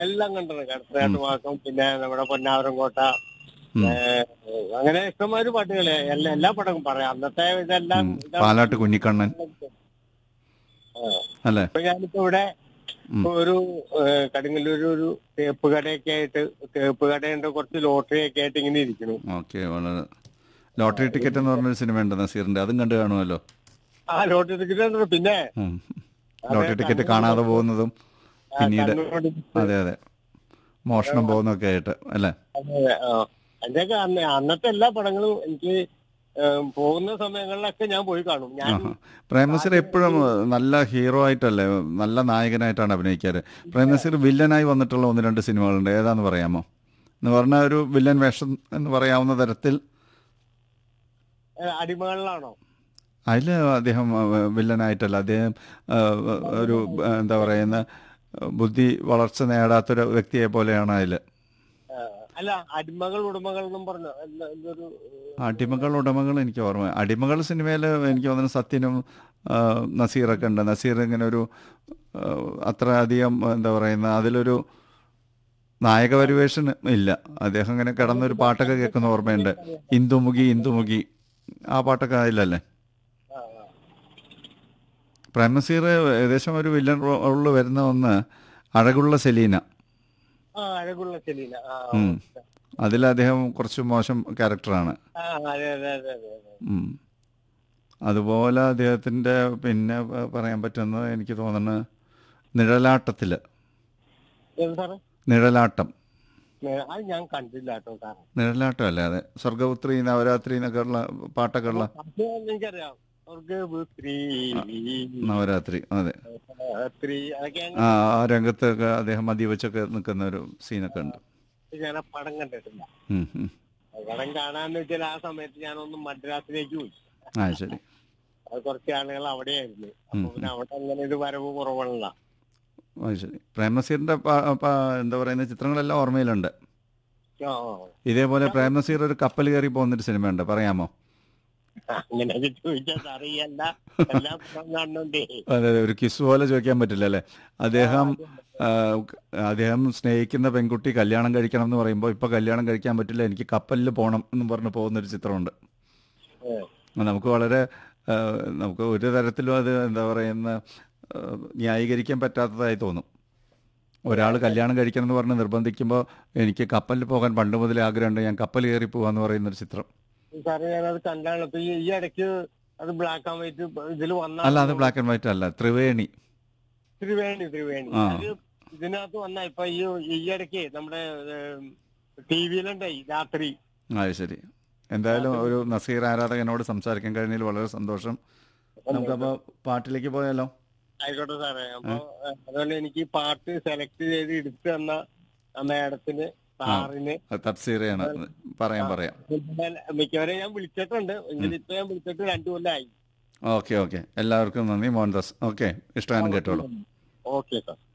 എല്ലാം കണ്ടിട്ടുണ്ട് കടത്തനാട്ട് വാക്കം പിന്നെ നമ്മുടെ പൊന്നാവരം കോട്ട ഉം. ഏഹ്, അങ്ങനെ ഇഷ്ടംമാതിരി പാട്ടുകള് എല്ലാ എല്ലാ പടവും പറയാം അന്നത്തെ ഇതെല്ലാം ഉം. പാലാട്ട് കുഞ്ഞിക്കണ്ണൻ അല്ലേ ഇപ്പൊ ഞാനിപ്പോ ഇവിടെ ഉം. ഒരു ഏഹ്, കടുങ്ങല്ലൂർ ഒരു തേപ്പ് കടയൊക്കെ ആയിട്ട് തേപ്പ് കടയുണ്ട് കുറച്ച് ലോട്ടറി ഒക്കെ ആയിട്ട് ഇങ്ങനെ ഇരിക്കുന്നു ഓക്കെ വളരെ ലോട്ടറി ടിക്കറ്റ് എന്ന് പറഞ്ഞൊരു സിനിമ ഉണ്ട് നസീറിന്റെ അതും കണ്ടു കാണുമല്ലോ ആ ലോട്ടറി ടിക്കറ്റ് ഉണ്ട് പിന്നെ ഉം. ലോട്ടറി ടിക്കറ്റ് കാണാതെ പോകുന്നതും ആ, പിന്നീട് കണ്ണൂരോട് അതെ അതെ മോഷണം പോകുന്നൊക്കെ ആയിട്ട് അല്ലേ അതെ, അതെ, ആ. അതിന്റെയൊക്കെ അന്ന് അന്നത്തെ എല്ലാ പടങ്ങളും എനിക്ക് ഏഹ്, പോകുന്ന സമയങ്ങളിലൊക്കെ ഞാൻ പോയി കാണും ഞാൻ ആഹാ. പ്രേംനസീർ എപ്പോഴും നല്ല ഹീറോ ആയിട്ടല്ലേ നല്ല നായകനായിട്ടാണ് അഭിനയിക്കാറ് പ്രേംനസീർ വില്ലനായി വന്നിട്ടുള്ള ഒന്ന് രണ്ട് സിനിമകളുണ്ട് ഏതാന്ന് പറയാമോ എന്ന് പറഞ്ഞാൽ ഒരു വില്ലൻ വേഷം എന്ന് പറയാവുന്ന തരത്തിൽ ഏഹ്, അടിമകളിലാണോ അതിൽ അദ്ദേഹം ആ, വില്ലനായിട്ടല്ല അദ്ദേഹം ആ, ഒരു ആ, എന്താ പറയുന്ന ബുദ്ധി വളർച്ച നേടാത്തൊരു വ്യക്തിയെ പോലെയാണ് അതിൽ ഏഹ്, അല്ല അടിമകൾ ഉടമകൾ എന്നും പറഞ്ഞു എന്താ- എന്തൊരു അടിമകൾ ഉടമകൾ എനിക്ക് ഓർമ്മ അടിമകൾ സിനിമയിൽ എനിക്ക് തോന്നുന്നു സത്യനും ആ, നസീറൊക്കെ ഉണ്ട് നസീർ ഇങ്ങനെ ഒരു ആ, അത്ര അധികം എന്താ പറയുന്ന അതിലൊരു നായക പരിവേഷൻ ഇല്ല അദ്ദേഹം ഇങ്ങനെ കിടന്നൊരു പാട്ടൊക്കെ കേൾക്കുന്ന ഓർമ്മയുണ്ട് ഇന്ദുമുഖി ഇന്ദുമുഖി ആ പാട്ടൊക്കെ അതിലല്ലേ ആ, ആ. പ്രേംനസീർ ഏകദേശം ഒരു വില്ലൻ റോളിൽ വരുന്ന ഒന്ന് അഴകുള്ള സെലീന ആ അഴകുള്ള ചെലീന ആ ഉം. അതിൽ അദ്ദേഹം കുറച്ച് മോശം ക്യാരക്ടറാണ് ആ, അതെ അതെ അതെ അതെ അതെ. ഉം. അതുപോലെ അദ്ദേഹത്തിൻ്റെ പിന്നെ പ- പറയാൻ പറ്റുന്നത് എനിക്ക് തോന്നുന്നത് നിഴലാട്ടത്തിൽ ഏത് സാറേ നിഴലാട്ടം ഏഹ്, അത് ഞാൻ കണ്ടില്ല കേട്ടോ സാറേ നിഴലാട്ടം അല്ലേ അതെ സ്വർഗപുത്രി നവരാത്രി എന്നൊക്കെ ഉള്ള പാട്ടൊക്കെ ഉള്ള അത് എനിക്കറിയാം സ്വർഗപുത്രി നവരാത്രി അതെ സ്ത്രീ അതൊക്കെ ഞാൻ ആ ആ രംഗത്തൊക്കെ അദ്ദേഹം മദ്യവെച്ചൊക്കെ നിൽക്കുന്ന ഒരു സീനൊക്കെ ഉണ്ട് ഞാൻ ആ പടം കണ്ടിട്ടില്ല ഉം, ഉം. ആ പടം കാണാന്ന് വെച്ചാൽ ആ സമയത്ത് ഞാനൊന്ന് മദ്രാസിലേക്ക് പോയി ആ ശരി അത് കുറച്ച് ആളുകൾ അവിടെയായിരുന്നു അപ്പൊ ഉം, പിന്നെ അവിടെ അങ്ങനെ ഒരു വരവ് കുറവുള്ള ആ ശരി പ്രേംനസീറിൻ്റെ എന്താ പറയുന്ന ചിത്രങ്ങളെല്ലാം ഓർമ്മയിലുണ്ട് ആ ഇതേപോലെ പ്രേംനസീർ ഒരു കപ്പൽ കയറി പോകുന്നൊരു സിനിമയുണ്ട് പറയാമോ അങ്ങനെ ചോദിച്ചാൽ അറിയല്ല എല്ലാ പടം കാണുന്നുണ്ടേ അതെ അതെ, ഒരു കിസ് പോലെ ചോദിക്കാൻ പറ്റില്ല അല്ലേ അദ്ദേഹം ആ, അദ്ദേഹം സ്നേഹിക്കുന്ന പെൺകുട്ടി കല്യാണം കഴിക്കണം എന്ന് പറയുമ്പോൾ ഇപ്പൊ കല്യാണം കഴിക്കാൻ പറ്റില്ല എനിക്ക് കപ്പലിൽ പോകണം എന്ന് പറഞ്ഞ് പോകുന്നൊരു ചിത്രമുണ്ട് ഏ. നമുക്ക് വളരെ ആ, നമുക്ക് ഒരു തരത്തിലും അത് എന്താ പറയുന്ന ആ, ന്യായീകരിക്കാൻ പറ്റാത്തതായി തോന്നും ഒരാൾ കല്യാണം കഴിക്കണം എന്ന് പറഞ്ഞ് നിർബന്ധിക്കുമ്പോൾ എനിക്ക് കപ്പലിൽ പോകാൻ പണ്ട് മുതലേ ആഗ്രഹമുണ്ട് ഞാൻ കപ്പൽ കയറി പോകാന്ന് പറയുന്നൊരു ചിത്രം സാറേ ഞാനത് കണ്ടാണ് ഇപ്പൊ ഈ- ഈ ഇടയ്ക്ക് അത് ബ്ലാക്ക് ആൻഡ് വൈറ്റ് ഇതിൽ വന്ന അല്ല അത് ബ്ലാക്ക് ആൻഡ് വൈറ്റ് അല്ല ത്രിവേണി ത്രിവേണി ത്രിവേണി ആ. അത് ഇതിനകത്ത് വന്ന ഇപ്പൊ ഈ ഈ ഇടയ്ക്ക് നമ്മുടെ ടി വിയിലുണ്ടായി രാത്രി അത് ശരി എന്തായാലും ഒരു നസീർ ആരാധകനോട് സംസാരിക്കാൻ കഴിഞ്ഞതിൽ വളരെ സന്തോഷം നമുക്കപ്പോൾ പാട്ടിലേക്ക് പോയാലോ ആയിക്കോട്ടെ സാറേ അപ്പൊ അതുകൊണ്ട് എനിക്ക് ഈ പാട്ട് സെലക്ട് ചെയ്ത് എടുത്തു തന്ന ആ മാഡത്തിന് സാറിന് അത് തഫ്സീറയാണ് പറയാം പറയാം പിന്നെ മിക്കവരെ ഞാൻ വിളിച്ചിട്ടുണ്ട് എങ്കിലും ഇപ്പൊ ഞാൻ വിളിച്ചിട്ട് രണ്ടു കൊല്ലമായി ഓക്കെ ഓക്കെ എല്ലാവർക്കും നന്ദി മോഹൻദാസ് ഓക്കെ ഇഷ്ടഗാനം കേട്ടോളൂ ഓക്കെ സാർ